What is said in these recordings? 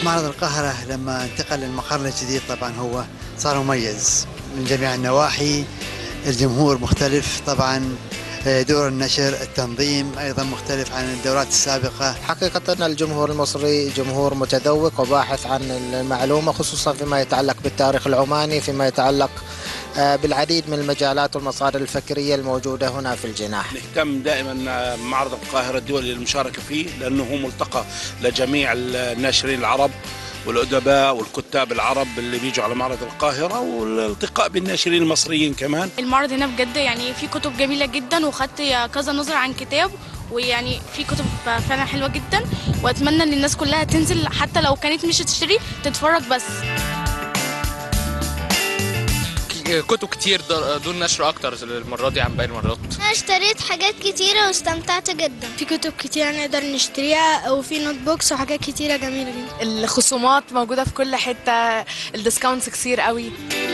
معرض القاهرة لما انتقل للمقر الجديد طبعا هو صار مميز من جميع النواحي الجمهور مختلف طبعا دور النشر التنظيم أيضا مختلف عن الدورات السابقة حقيقة الجمهور المصري جمهور متذوق وباحث عن المعلومة خصوصا فيما يتعلق بالتاريخ العماني فيما يتعلق بالعديد من المجالات والمصادر الفكرية الموجودة هنا في الجناح نهتم دائما معرض القاهرة الدولي للمشاركة فيه لأنه هو ملتقى لجميع الناشرين العرب والأدباء والكتاب العرب اللي بيجوا على معرض القاهرة والالتقاء بالناشرين المصريين كمان المعرض هنا بجد يعني في كتب جميلة جدا وخدت كذا نظرة عن كتاب ويعني في كتب فعلا حلوة جدا وأتمنى إن الناس كلها تنزل حتى لو كانت مش تشتري تتفرج بس كتب كتير دون نشر اكتر المره دي عن باقي المرات انا اشتريت حاجات كتيره واستمتعت جدا في كتب كتيره نقدر نشتريها وفي نوت بوكس وحاجات كتيره جميله جدا الخصومات موجوده في كل حته الديسكاونتس كتير قوي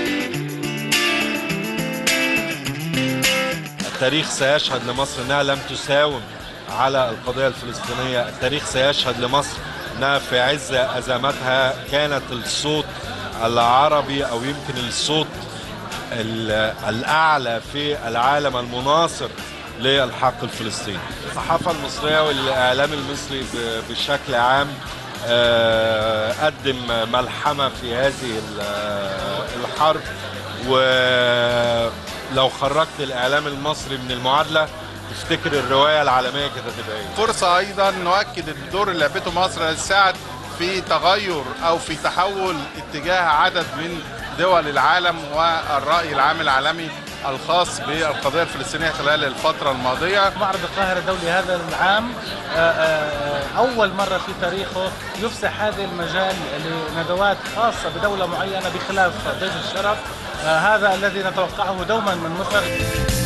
التاريخ سيشهد لمصر انها لم تساوم على القضيه الفلسطينيه التاريخ سيشهد لمصر انها في عز ازماتها كانت الصوت العربي او يمكن الصوت الأعلى في العالم المناصر للحق الفلسطيني الصحافة المصرية والإعلام المصري بشكل عام قدم ملحمة في هذه الحرب ولو خرجت الإعلام المصري من المعادلة تفتكر الرواية العالمية كانت هتبقى ايه؟ فرصة أيضا نؤكد الدور اللي لعبته مصر ساعد في تغير أو في تحول اتجاه عدد من دول العالم والرأي العام العالمي الخاص بالقضية الفلسطينية خلال الفترة الماضية معرض القاهرة الدولي هذا العام أول مرة في تاريخه يفسح هذا المجال لندوات خاصة بدولة معينة بخلاف ضيف الشرف هذا الذي نتوقعه دوما من مصر